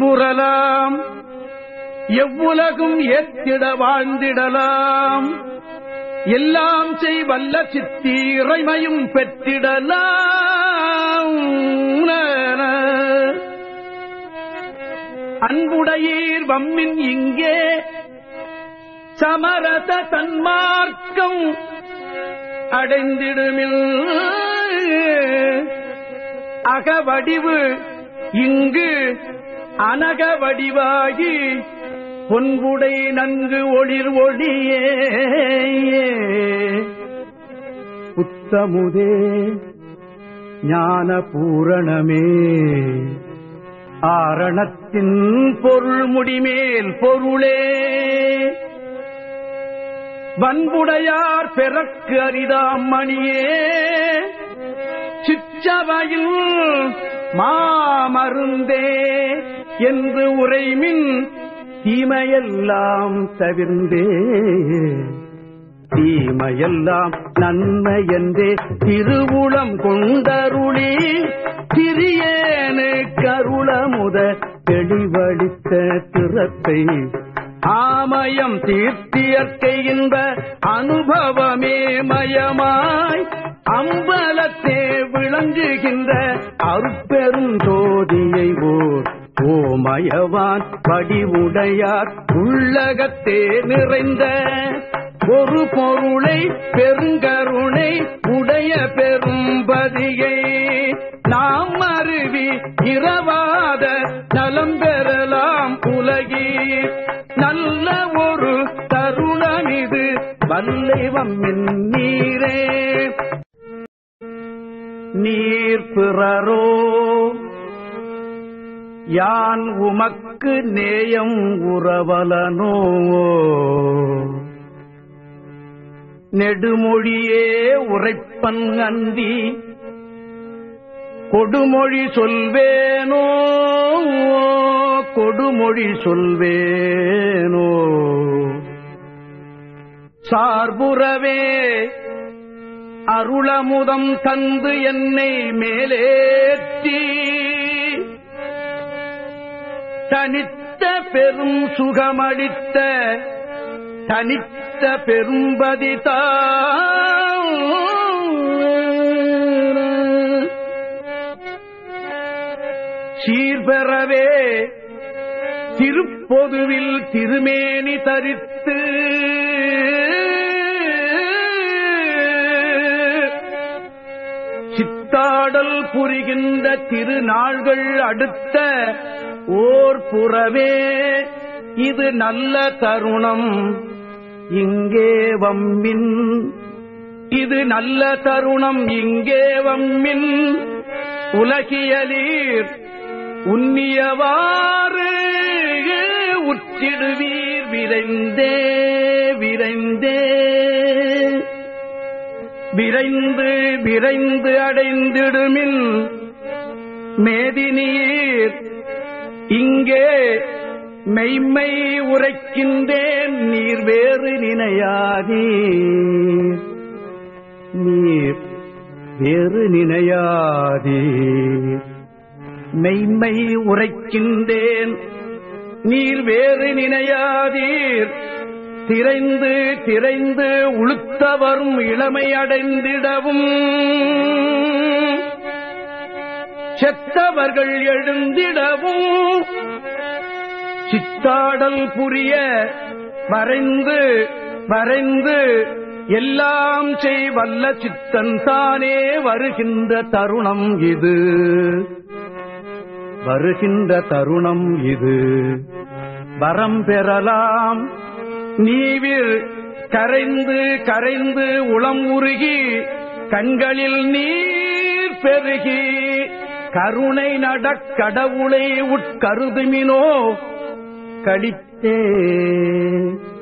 இன்புறலாம் எவ்வுலகும் ஏத்திட வாழ்ந்திடலாம் எல்லாம் செய் வல்ல சித்தீரைமையும் பெற்றிடலாம் அன்புடையீர் வம்மின் இங்கே சமரத தன்மார்க்கம் அடைந்திடுமில் அகவடிவு இங்கு அனக வடிவாகி பொன்புடை நன்கு ஒளிர் ஒளியே புத்தமுதே ஞான பூரணமே ஆரணத்தின் பொருள் முடிமேல் பொருளே வன்புடையார் பெறக்கு அரிதாம் மணியே சிற்றவையில் மாமருந்தே என்று உரைமின் தீமையெல்லாம் தவிர்ந்தே தீமையெல்லாம் நன்மை என்றே திருவுளம் கொண்டருளி திரியேனு கருளமுத தெளிவழித்த திறத்தை ஆமயம் தீர்த்தியற்கையின்ப அனுபவமே மயமாய் அம்பலத்தே விளங்குகின்ற அருப்பெரும் ஜோதியை ஓர் ஓமயவான் வடிவுடையார் உள்ளகத்தே நிறைந்த ஒரு பொருளை பெருங்கருணை உடைய பெரும்பதியை நாம் அருவி இரவாத நலம் பெறலாம் உலகி நல்ல ஒரு தருணம் இது வல்லைவம் நீரே நீர் பிறரோ யான் உமக்கு நேயம் உறவலனோ நெடுமொழியே உரைப்பன் அந்தி கொடுமொழி சொல்வேனோ கொடுமொழி சொல்வேனோ சார்புறவே அருளமுதம் தந்து என்னை மேலேற்றி தனித்த பெரும் சுகமளித்த தனித்த பெரும்பதி சீர்பெறவே திருப்பொதுவில் திருமேனி தரித்து சித்தாடல் புரிகின்ற திருநாள்கள் அடுத்த ஓர் புறவே இது நல்ல தருணம் இங்கே வம்மின் இது நல்ல தருணம் இங்கே வம்மின் உலகியலீர் உன்னியவாறு உற்றிடுவீர் விரைந்தே விரைந்தே விரைந்து விரைந்து அடைந்திடுமில் மேதினீர் இங்கே மெய்மை உரைக்கின்றேன் நீர் வேறு நினையாதீர் நீர் வேறு நினையாதீர் மெய்மை உரைக்கின்றேன் நீர் வேறு நினையாதீர் திரைந்து திரைந்து உளுத்தவரும் இளமை அடைந்திடவும் செத்தவர்கள் எழுந்திடவும் சித்தாடல் புரிய வரைந்து வரைந்து எல்லாம் செய் வல்ல சித்தன் தானே வருகின்ற தருணம் இது வருகின்ற தருணம் இது வரம் பெறலாம் நீவிர் கரைந்து கரைந்து உளம் உருகி கண்களில் நீர் பெருகி கருணை நடக்கடவுளை உட்கருதுமினோ கடித்தே